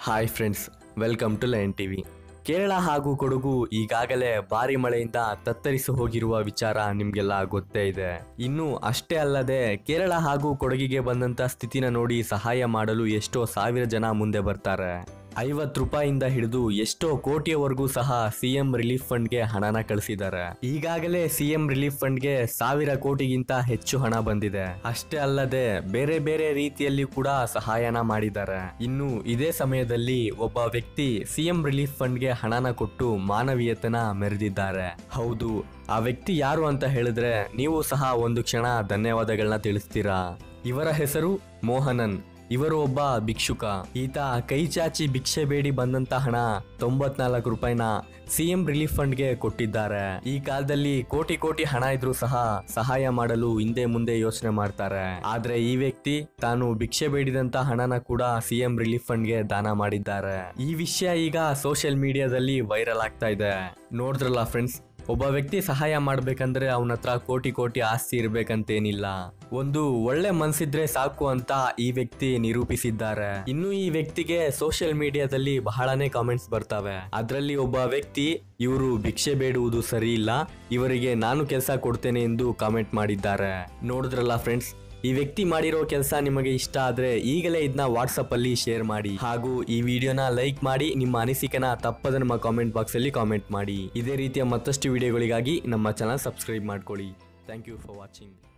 hi friends welcome to lion TV Kerala ಹಾಗೂ ಕೊಡಗು ಈಗಾಗಲೇ ಭಾರಿ ಮಳೆಯಿಂದ ತತ್ತರಿಸಿ ಹೋಗಿರುವ ವಿಚಾರ ನಿಮ್ಗೆಲ್ಲ ಗೊತ್ತೇ ಇದೆ ಇನ್ನು ಅಷ್ಟೇ ಅಲ್ಲದೆ ಕೇರಳ ಹಾಗೂ ಕೊಡಗಿಗೆ ಬಂದಂತ ಸ್ಥಿತಿನ ನೋಡಿ ಸಹಾಯ ಮಾಡಲು ಎಷ್ಟೋ ಸಾವಿರ ಜನ ಮುಂದೆ ಬರ್ತಾರೆ ಐವತ್ತು ರೂಪಾಯಿಂದ ಹಿಡಿದು ಎಷ್ಟೋ ಕೋಟಿಯವರೆಗೂ ಸಹ ಸಿಎಂ ರಿಲೀಫ್ ಫಂಡ್ಗೆ ಹಣನ ಕಳಿಸಿದ್ದಾರೆ ಈಗಾಗಲೇ ಸಿಎಂ ರಿಲೀಫ್ ಫಂಡ್ಗೆ ಸಾವಿರ ಕೋಟಿಗಿಂತ ಹೆಚ್ಚು ಹಣ ಬಂದಿದೆ ಅಷ್ಟೇ ಅಲ್ಲದೆ ಬೇರೆ ಬೇರೆ ರೀತಿಯಲ್ಲಿ ಕೂಡ ಸಹಾಯನ ಮಾಡಿದ್ದಾರೆ ಇನ್ನು ಇದೇ ಸಮಯದಲ್ಲಿ ಒಬ್ಬ ವ್ಯಕ್ತಿ ಸಿಎಂ ರಿಲೀಫ್ ಫಂಡ್ಗೆ ಹಣನ ಕೊಟ್ಟು ಮಾನವೀಯತೆನ ಮೆರೆದಿದ್ದಾರೆ ಹೌದು ಆ ವ್ಯಕ್ತಿ ಯಾರು ಅಂತ ಹೇಳಿದ್ರೆ ನೀವು ಸಹ ಒಂದು ಕ್ಷಣ ಧನ್ಯವಾದಗಳನ್ನ ತಿಳಿಸ್ತೀರಾ ಇವರ ಹೆಸರು ಮೋಹನನ್ ಇವರು ಒಬ್ಬ ಭಿಕ್ಷುಕ ಈತ ಕೈ ಚಾಚಿ ಭಿಕ್ಷೆ ಬೇಡಿ ಬಂದಂತ ಹಣ ತೊಂಬತ್ನಾಲ್ಕು ರೂಪಾಯಿನ ಸಿಎಂ ರಿಲೀಫ್ ಫಂಡ್ಗೆ ಕೊಟ್ಟಿದ್ದಾರೆ ಈ ಕಾಲದಲ್ಲಿ ಕೋಟಿ ಕೋಟಿ ಹಣ ಇದ್ರೂ ಸಹ ಸಹಾಯ ಮಾಡಲು ಹಿಂದೆ ಮುಂದೆ ಯೋಚನೆ ಮಾಡ್ತಾರೆ ಆದ್ರೆ ಈ ವ್ಯಕ್ತಿ ತಾನು ಭಿಕ್ಷೆ ಬೇಡಿದಂತ ಹಣನ ಕೂಡ ಸಿಎಂ ರಿಲೀಫ್ ಫಂಡ್ಗೆ ದಾನ ಮಾಡಿದ್ದಾರೆ ಈ ವಿಷಯ ಈಗ ಸೋಷಿಯಲ್ ಮೀಡಿಯಾದಲ್ಲಿ ವೈರಲ್ ಆಗ್ತಾ ಇದೆ ನೋಡಿದ್ರಲ್ಲ ಫ್ರೆಂಡ್ಸ್ ಒಬ್ಬ ವ್ಯಕ್ತಿ ಸಹಾಯ ಮಾಡ್ಬೇಕಂದ್ರೆ ಅವನ ಹತ್ರ ಕೋಟಿ ಕೋಟಿ ಆಸ್ತಿ ಇರ್ಬೇಕಂತೇನಿಲ್ಲ ಒಂದು ಒಳ್ಳೆ ಮನ್ಸಿದ್ರೆ ಸಾಕು ಅಂತ ಈ ವ್ಯಕ್ತಿ ನಿರೂಪಿಸಿದ್ದಾರೆ ಇನ್ನು ಈ ವ್ಯಕ್ತಿಗೆ ಸೋಷಿಯಲ್ ಮೀಡಿಯಾದಲ್ಲಿ ಬಹಳನೇ ಕಾಮೆಂಟ್ಸ್ ಬರ್ತವೆ ಅದರಲ್ಲಿ ಒಬ್ಬ ವ್ಯಕ್ತಿ ಇವರು ಭಿಕ್ಷೆ ಬೇಡುವುದು ಸರಿ ಇಲ್ಲ ಇವರಿಗೆ ನಾನು ಕೆಲಸ ಕೊಡ್ತೇನೆ ಎಂದು ಕಾಮೆಂಟ್ ಮಾಡಿದ್ದಾರೆ ನೋಡಿದ್ರಲ್ಲ ಫ್ರೆಂಡ್ಸ್ ಈ ವ್ಯಕ್ತಿ ಮಾಡಿರೋ ಕೆಲಸ ನಿಮಗೆ ಇಷ್ಟ ಆದ್ರೆ ಈಗಲೇ ಇದನ್ನ ವಾಟ್ಸಪ್ ಅಲ್ಲಿ ಶೇರ್ ಮಾಡಿ ಹಾಗೂ ಈ ವಿಡಿಯೋನ ಲೈಕ್ ಮಾಡಿ ನಿಮ್ಮ ಅನಿಸಿಕೆನ ತಪ್ಪದ ನಮ್ಮ ಕಾಮೆಂಟ್ ಬಾಕ್ಸ್ ಅಲ್ಲಿ ಕಾಮೆಂಟ್ ಮಾಡಿ ಇದೇ ರೀತಿಯ ಮತ್ತಷ್ಟು ವಿಡಿಯೋಗಳಿಗಾಗಿ ನಮ್ಮ ಚಾನಲ್ ಸಬ್ಸ್ಕ್ರೈಬ್ ಮಾಡ್ಕೊಳ್ಳಿ ಥ್ಯಾಂಕ್ ಯು ಫಾರ್ ವಾಚಿಂಗ್